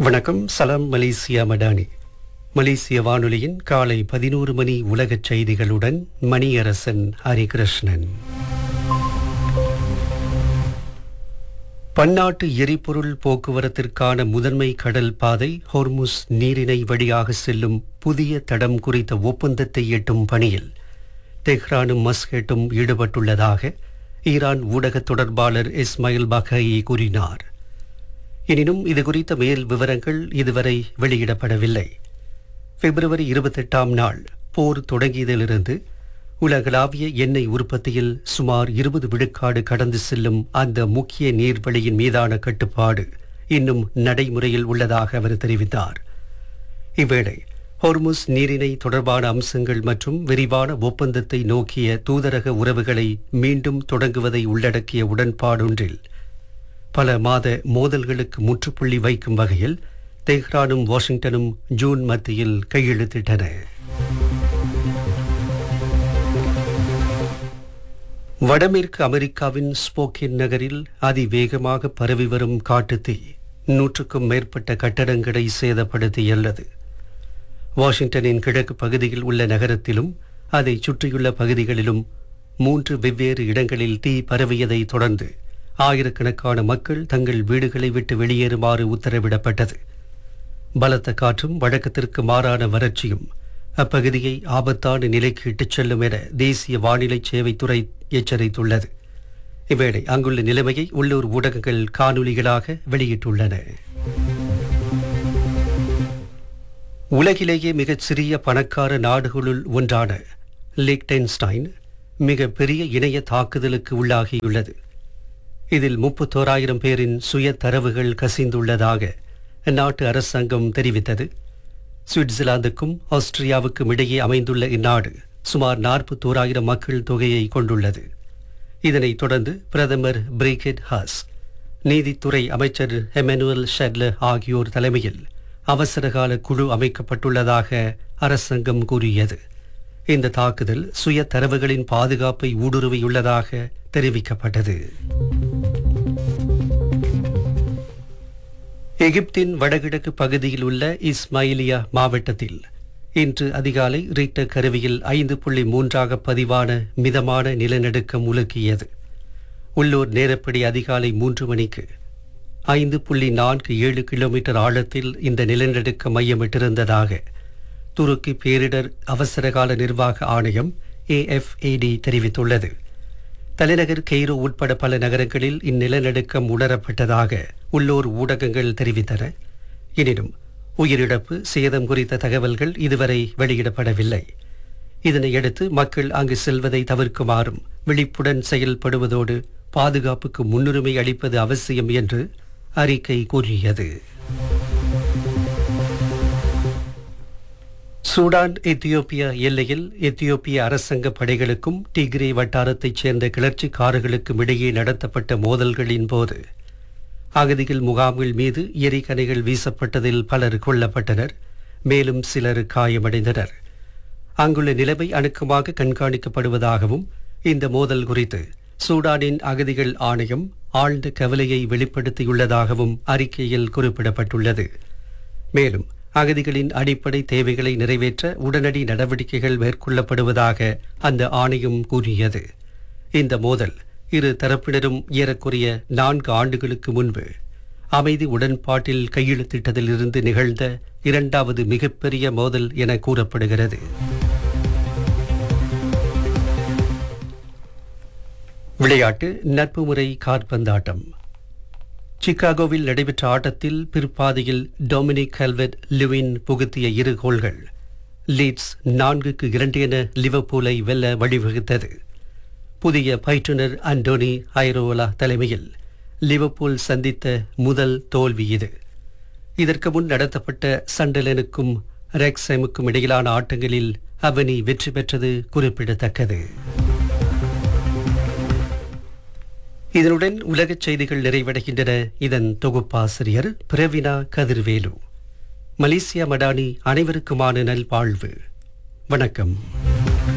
வணக்கம் சலாம் மலேசியா மடானி மலேசிய வானொலியின் காலை பதினோரு மணி உலகச் செய்திகளுடன் மணியரசன் ஹரிகிருஷ்ணன் பன்னாட்டு எரிபொருள் போக்குவரத்திற்கான முதன்மை கடல் பாதை ஹோர்முஸ் நீரிணை வழியாக செல்லும் புதிய தடம் குறித்த ஒப்பந்தத்தை எட்டும் பணியில் தெஹ்ரானும் மஸ்கெட்டும் ஈடுபட்டுள்ளதாக ஈரான் ஊடக தொடர்பாளர் இஸ்மாயில் பகாயி கூறினார் எனினும் இது குறித்த மேல் விவரங்கள் இதுவரை வெளியிடப்படவில்லை பிப்ரவரி இருபத்தெட்டாம் நாள் போர் தொடங்கியதிலிருந்து உலகளாவிய எண்ணெய் உற்பத்தியில் சுமார் இருபது விழுக்காடு கடந்து செல்லும் அந்த முக்கிய நீர்வழியின் மீதான கட்டுப்பாடு இன்னும் நடைமுறையில் உள்ளதாக அவர் தெரிவித்தார் இவ்வேளை ஹொர்முஸ் நீரிணை தொடர்பான அம்சங்கள் மற்றும் விரிவான ஒப்பந்தத்தை நோக்கிய தூதரக உறவுகளை மீண்டும் தொடங்குவதை உள்ளடக்கிய உடன்பாடொன்றில் பல மாத மோதல்களுக்கு முற்றுப்புள்ளி வைக்கும் வகையில் தெஹ்ரானும் வாஷிங்டனும் ஜூன் மத்தியில் கையெழுத்திட்டன வடமேற்கு அமெரிக்காவின் ஸ்போக்கின் நகரில் அதிவேகமாக பரவி வரும் காட்டுத்தீ நூற்றுக்கும் மேற்பட்ட கட்டடங்களை சேதப்படுத்தியுள்ளது வாஷிங்டனின் கிழக்கு பகுதியில் உள்ள நகரத்திலும் அதை சுற்றியுள்ள பகுதிகளிலும் மூன்று வெவ்வேறு இடங்களில் தீ பரவியதை தொடர்ந்து ஆயிரக்கணக்கான மக்கள் தங்கள் வீடுகளை விட்டு வெளியேறுமாறு உத்தரவிடப்பட்டது பலத்த காற்றும் வழக்கத்திற்கு மாறான வறட்சியும் அப்பகுதியை ஆபத்தான நிலைக்கு இட்டுச் செல்லும் என தேசிய வானிலை சேவைத்துறை எச்சரித்துள்ளது இவ்வேளை அங்குள்ள நிலைமையை உள்ளூர் ஊடகங்கள் காணொலிகளாக வெளியிட்டுள்ளன உலகிலேயே மிகச் சிறிய பணக்கார நாடுகளுள் ஒன்றான லிக்டென்ஸ்டைன் மிக பெரிய இணைய தாக்குதலுக்கு உள்ளாகியுள்ளது இதில் முப்பத்தோராயிரம் பேரின் சுய தரவுகள் கசிந்துள்ளதாக அந்நாட்டு அரசாங்கம் தெரிவித்தது சுவிட்சர்லாந்துக்கும் ஆஸ்திரியாவுக்கும் இடையே அமைந்துள்ள இந்நாடு சுமார் நாற்பத்தோராயிரம் மக்கள் தொகையை கொண்டுள்ளது இதனைத் தொடர்ந்து பிரதமர் பிரிகெட் ஹாஸ் நீதித்துறை அமைச்சர் எமனுவல் ஷெட்லர் ஆகியோர் தலைமையில் அவசரகால குழு அமைக்கப்பட்டுள்ளதாக அரசாங்கம் கூறியது இந்த தாக்குதல் சுய தரவுகளின் பாதுகாப்பை ஊடுருவியுள்ளதாக தெரிவிக்கப்பட்டது எகிப்தின் வடகிழக்கு பகுதியில் உள்ள இஸ்மாயிலியா மாவட்டத்தில் இன்று அதிகாலை ரீக்டர் கருவியில் ஐந்து புள்ளி மூன்றாக பதிவான மிதமான நிலநடுக்கம் உலுக்கியது உள்ளூர் நேரப்படி அதிகாலை மூன்று மணிக்கு ஐந்து புள்ளி நான்கு ஏழு கிலோமீட்டர் ஆழத்தில் இந்த நிலநடுக்கம் மையமிட்டிருந்ததாக துருக்கி பேரிடர் அவசரகால நிர்வாக ஆணையம் ஏஎஃப்ஏடி தெரிவித்துள்ளது தலைநகர் கெய்ரோ உட்பட பல நகரங்களில் இந்நிலநடுக்கம் உணரப்பட்டதாக உள்ளூர் ஊடகங்கள் தெரிவித்தன எனினும் உயிரிழப்பு சேதம் குறித்த தகவல்கள் இதுவரை வெளியிடப்படவில்லை இதனையடுத்து மக்கள் அங்கு செல்வதை தவிர்க்குமாறும் விழிப்புடன் செயல்படுவதோடு பாதுகாப்புக்கு முன்னுரிமை அளிப்பது அவசியம் என்று அறிக்கை கூறியது சூடான் எத்தியோப்பியா எல்லையில் எத்தியோப்பிய அரசாங்க படைகளுக்கும் டிகிரே வட்டாரத்தைச் சேர்ந்த கிளர்ச்சிக்காரர்களுக்கும் இடையே நடத்தப்பட்ட மோதல்களின் போது அகதிகள் முகாம்கள் மீது எரிகணைகள் வீசப்பட்டதில் பலர் கொல்லப்பட்டனர் மேலும் சிலர் காயமடைந்தனர் அங்குள்ள நிலைமை அணுக்கமாக கண்காணிக்கப்படுவதாகவும் இந்த மோதல் குறித்து சூடானின் அகதிகள் ஆணையம் ஆழ்ந்த கவலையை வெளிப்படுத்தியுள்ளதாகவும் அறிக்கையில் குறிப்பிடப்பட்டுள்ளது மேலும் அகதிகளின் அடிப்படை தேவைகளை நிறைவேற்ற உடனடி நடவடிக்கைகள் மேற்கொள்ளப்படுவதாக அந்த ஆணையம் கூறியது இந்த மோதல் இரு தரப்பினரும் ஏறக்குறைய நான்கு ஆண்டுகளுக்கு முன்பு அமைதி உடன்பாட்டில் கையெழுத்திட்டதிலிருந்து நிகழ்ந்த இரண்டாவது மிகப்பெரிய மோதல் என கூறப்படுகிறது விளையாட்டு நட்பு முறை காற்பந்தாட்டம் சிகாகோவில் நடைபெற்ற ஆட்டத்தில் பிற்பாதையில் டொமினிக் ஹெல்வெட் லிவின் புகுத்திய இரு கோல்கள் லீட்ஸ் நான்குக்கு இரண்டு என லிவர்பூலை வெல்ல வழிவகுத்தது புதிய பயிற்றுனர் அண்டோனி ஐரோலா தலைமையில் லிவர்பூல் சந்தித்த முதல் தோல்வி இது இதற்கு முன் நடத்தப்பட்ட சண்டலனுக்கும் ரெக்ஸைமுக்கும் இடையிலான ஆட்டங்களில் அவனி வெற்றி பெற்றது குறிப்பிடத்தக்கது இதனுடன் உலகச் செய்திகள் நிறைவடைகின்றன இதன் தொகுப்பாசிரியர் பிரவினா கதிர்வேலு மலேசியா மடானி அனைவருக்குமான நல்வாழ்வு வணக்கம்